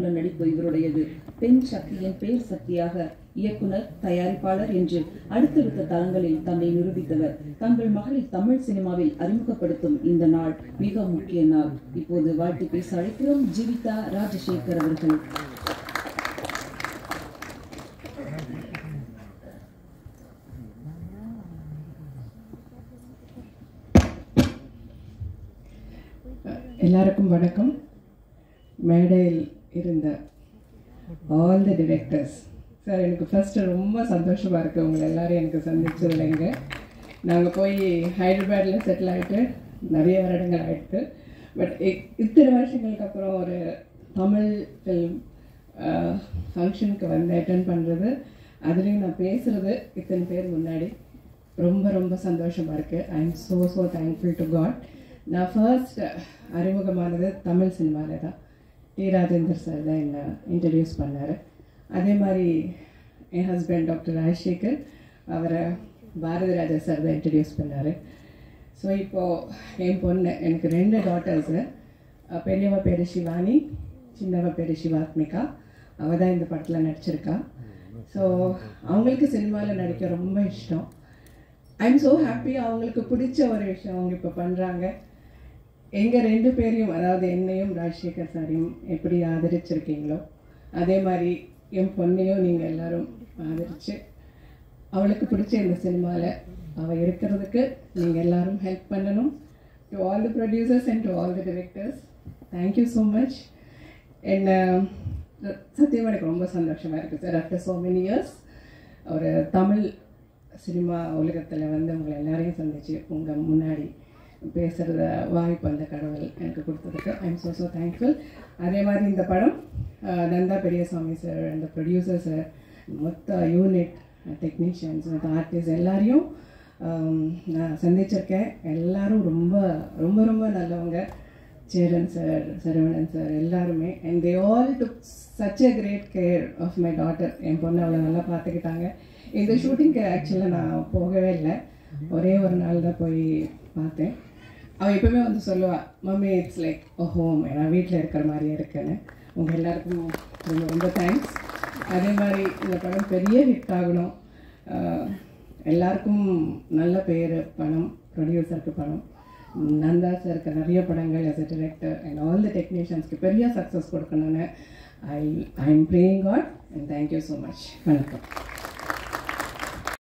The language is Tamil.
அர்ப்பணிப்புள்ள நடிப்பு இவருடையது பெண் சக்தியின் பேர் சக்தியாக இயக்குனர் தயாரிப்பாளர் என்று அடுத்தடுத்த தளங்களில் தன்னை நிரூபித்தவர் தங்கள் மகளை தமிழ் சினிமாவில் அறிமுகப்படுத்தும் இந்த நாள் மிக முக்கிய நாள் இப்போது வாழ்த்து பேச அழைக்கிறோம் ஜீவிதா ராஜசேகர் அவர்கள் எல்லாருக்கும் வணக்கம் மேடையில் இருந்த ஆல் தி டிரெக்டர்ஸ் சார் எனக்கு ஃபஸ்ட்டு ரொம்ப சந்தோஷமாக இருக்குது உங்களை எல்லாரும் எனக்கு சந்திச்சதில் இங்கே நாங்கள் போய் ஹைதராபாத்தில் செட்டில் ஆகிட்டு நிறைய வருடங்கள் ஆகிட்டு பட் இத்தனை வருஷங்களுக்கு அப்புறம் ஒரு தமிழ் ஃபில்ம் ஃபங்க்ஷனுக்கு வந்து அட்டன் பண்ணுறது அதுலேயும் நான் பேசுகிறது இத்தனை பேர் முன்னாடி ரொம்ப ரொம்ப சந்தோஷமாக இருக்குது I am so so thankful to God நான் ஃபர்ஸ்ட் அறிமுகமானது தமிழ் சினிமாவில் தான் டி ராஜேந்தர் சார் தான் என்னை இன்ட்ரடியூஸ் பண்ணார் அதே மாதிரி என் ஹஸ்பண்ட் டாக்டர் ராஜசேகர் அவரை பாரதி ராஜா சார் தான் இன்ட்ரடியூஸ் பண்ணார் ஸோ இப்போது என் பொண்ணு எனக்கு ரெண்டு டாட்டர்ஸு பெரியவ பேர் சிவானி சின்னவ பேர் சிவாத்மிகா அவள் தான் இந்த படத்தில் நடிச்சிருக்கா ஸோ அவங்களுக்கு சினிமாவில் நடிக்க ரொம்ப இஷ்டம் ஐம் ஸோ ஹாப்பி அவங்களுக்கு பிடிச்ச ஒரு விஷயம் அவங்க இப்போ பண்ணுறாங்க எங்கள் ரெண்டு பேரையும் அதாவது என்னையும் ராஜசேகர் சாரையும் எப்படி ஆதரிச்சிருக்கீங்களோ அதே மாதிரி என் பொண்ணையும் நீங்கள் எல்லாரும் ஆதரித்து அவளுக்கு பிடிச்ச இந்த சினிமாவில் அவள் இருக்கிறதுக்கு நீங்கள் எல்லாரும் ஹெல்ப் பண்ணணும் to all the producers and to all the directors thank you so much என்ன சத்தியமாக எனக்கு ரொம்ப சந்தோஷமாக இருக்குது sir after so many years ஒரு தமிழ் சினிமா உலகத்தில் வந்து உங்களை எல்லாரையும் சந்திச்சு உங்கள் முன்னாடி பேசுகிறத வாய்ப்பு அந்த கடவுள் எனக்கு கொடுத்ததுக்கு ஐம் ஸோ ஸோ தேங்க்ஃபுல் அதே மாதிரி இந்த படம் அஹ், நந்தா பெரியசாமி சார் அந்த ப்ரொடியூசர் சார் மொத்த யூனிட் டெக்னீஷியன்ஸ் மற்ற ஆர்டிஸ்ட் எல்லாரையும் ஆம், நான் சந்திச்சிருக்கேன் எல்லாரும் ரொம்ப ரொம்ப ரொம்ப நல்லவங்க சேரன் சார் சரவணன் சார் எல்லாருமே and they all took such a great care of my daughter என் பொண்ணு அவளை நல்லா பார்த்துக்கிட்டாங்க இந்த ஷூட்டிங்க்கு ஆக்சுவலாக நான் போகவே இல்லை ஒரே ஒரு நாள் தான் போய் பார்த்தேன் அவள் எப்பவுமே வந்து சொல்லுவாள் mummy it's like a home நான் வீட்டில் இருக்கிற மாதிரியே இருக்குன்னு உங்கள் எல்லாருக்கும் ரொம்ப ரொம்ப தேங்க்ஸ் அதே மாதிரி இந்த படம் பெரிய ஹிட் ஆகணும் ஆஹ், எல்லாருக்கும் நல்ல பேர் பணம் ப்ரொடியூசருக்கு பணம் நந்தா சாருக்கு நிறைய படங்கள் as a director and all the டெக்னீஷியன்ஸ்க்கு பெரிய சக்ஸஸ் கொடுக்கணும்னு I I am praying God and thank you so much வணக்கம்